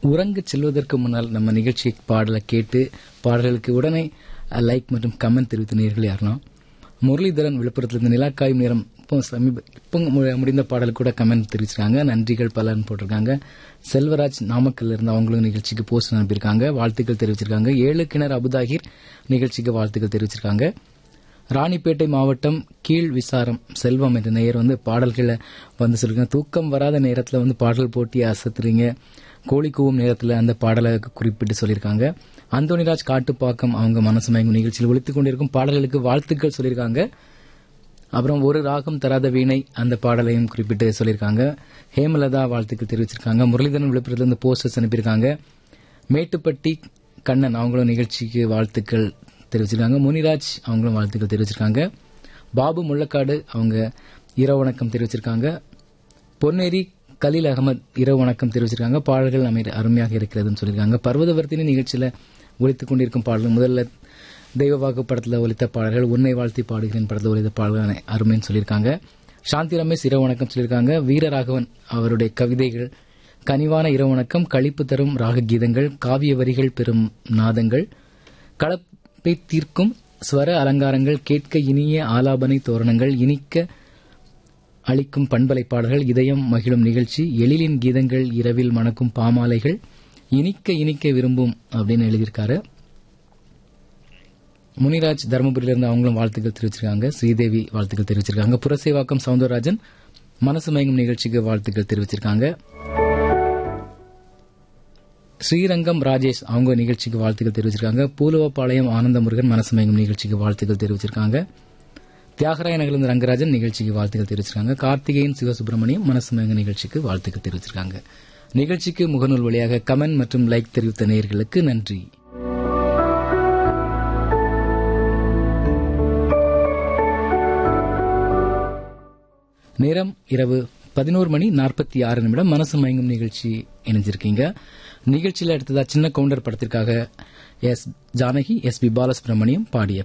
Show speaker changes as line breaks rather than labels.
உறங்கச் செல்வதற்கு முன்னால் நம்ம நிகழ்ச்சி பாடலை கேட்டு பாடல்களுக்கு உடனே லைக் மற்றும் கமெண்ட் தெரிவித்த நேர்கள் யாருன்னா முரளிதரன் விழுப்புரத்திலிருந்து நிலாக்காயும் நேரம் இப்போ சமீப இப்போ மு- முடிந்த பாடல் கூட கமெண்ட் தெரிவிச்சிருக்காங்க நன்றிகள் பலன் போட்டிருக்காங்க செல்வராஜ் நாமக்கல்ல இருந்து அவங்களும் நிகழ்ச்சிக்கு போஸ்ட் அனுப்பியிருக்காங்க வாழ்த்துக்கள் தெரிவிச்சிருக்காங்க ஏழு கிணறு அபுதாகிர் நிகழ்ச்சிக்கு வாழ்த்துக்கள் தெரிவிச்சிருக்காங்க ராணிப்பேட்டை மாவட்டம் கீழ் விசாரம் செல்வம் என்ற நேயர் வந்து பாடல்களை வந்து சொல்லிருக்காங்க தூக்கம் வராத நேரத்தில் வந்து பாடல் போட்டி அசத்துறீங்க கோழி கூவும் நேரத்தில் அந்த பாடலை குறிப்பிட்டு சொல்லியிருக்காங்க அந்தோனிராஜ் காட்டுப்பாக்கம் அவங்க மனசு மயங்கும் நிகழ்ச்சியில் ஒழித்துக் கொண்டிருக்கும் பாடல்களுக்கு வாழ்த்துக்கள் சொல்லியிருக்காங்க அப்புறம் ஒரு ராகம் தராத வீணை அந்த பாடலையும் குறிப்பிட்டு சொல்லியிருக்காங்க ஹேமலதா வாழ்த்துக்கள் தெரிவிச்சிருக்காங்க முரளிதரன் விழுப்புரத்துல போஸ்டர்ஸ் அனுப்பியிருக்காங்க மேட்டுப்பட்டி கண்ணன் அவங்களும் நிகழ்ச்சிக்கு வாழ்த்துக்கள் தெரிவிச்சிருக்காங்க முனிராஜ் அவங்களும் வாழ்த்துக்கள் தெரிவிச்சிருக்காங்க பாபு முள்ளக்காடு அவங்க இரவு வணக்கம் தெரிவிச்சிருக்காங்க பொன்னேரி கலீல் அகமது இரவு வணக்கம் தெரிவிச்சிருக்காங்க பாடல்கள் அமை அருமையாக இருக்கிறதுன்னு சொல்லியிருக்காங்க பர்வதவர்த்தினி நிகழ்ச்சியில ஒலித்துக் கொண்டிருக்கும் பாடல்கள் முதல்ல தெய்வவாக்கு படத்துல ஒலித்த பாடல்கள் உன்னை வாழ்த்தி பாடுகிறேன் படத்துல ஒலித்த பாடல்கள் அருமைன்னு சொல்லியிருக்காங்க சாந்தி ரமேஷ் இரவு வணக்கம் சொல்லியிருக்காங்க வீரராகவன் அவருடைய கவிதைகள் கனிவான இரவு வணக்கம் களிப்பு தரும் ராக கீதங்கள் காவிய வரிகள் பெறும் நாதங்கள் கலப்பை தீர்க்கும் ஸ்வர அலங்காரங்கள் கேட்க இனிய ஆலாபனை தோரணங்கள் இனிக்க அளிக்கும் பண்பலை பாடல்கள் இதயம் மகிழும் நிகழ்ச்சி எழிலின் கீதங்கள் இரவில் மணக்கும் பாமாலைகள் இனிக்க இனிக்க விரும்பும் அப்படின்னு எழுதியிருக்காரு முனிராஜ் தருமபுரியிலிருந்து அவங்களும் வாழ்த்துக்கள் தெரிவிச்சிருக்காங்க ஸ்ரீதேவி வாழ்த்துக்கள் தெரிவிச்சிருக்காங்க புரசேவாக்கம் சவுந்தரராஜன் மனசு மயங்கும் நிகழ்ச்சிக்கு வாழ்த்துக்கள் தெரிவிச்சிருக்காங்க ஸ்ரீரங்கம் ராஜேஷ் அவங்க நிகழ்ச்சிக்கு வாழ்த்துக்கள் தெரிவிச்சிருக்காங்க பூலுவப்பாளையம் ஆனந்த முருகன் மனசு மயங்கும் நிகழ்ச்சிக்கு வாழ்த்துக்கள் தெரிவிச்சிருக்காங்க தியாகராய நகர்ந்து ரங்கராஜன் நிகழ்ச்சிக்கு வாழ்த்துக்கள் தெரிவிச்சிருக்காங்க கார்த்திகேயன் சிவசுப்பிரமணியம் மனசு மயங்கும் நிகழ்ச்சிக்கு வாழ்த்துக்கள் தெரிவிச்சிருக்காங்க நிகழ்ச்சிக்கு முகநூல் வழியாக கமெண்ட் மற்றும் லைக் தெரிவித்த நேயர்களுக்கு நன்றி நேரம் இரவு பதினோரு மணி நாற்பத்தி ஆறு நிமிடம் மனசு மயங்கும் நிகழ்ச்சி இணைஞ்சிருக்கீங்க நிகழ்ச்சியில் அடுத்ததா சின்ன கவுண்டர் படத்திற்காக S Janaki S P Balasubrahmanyam பாடிய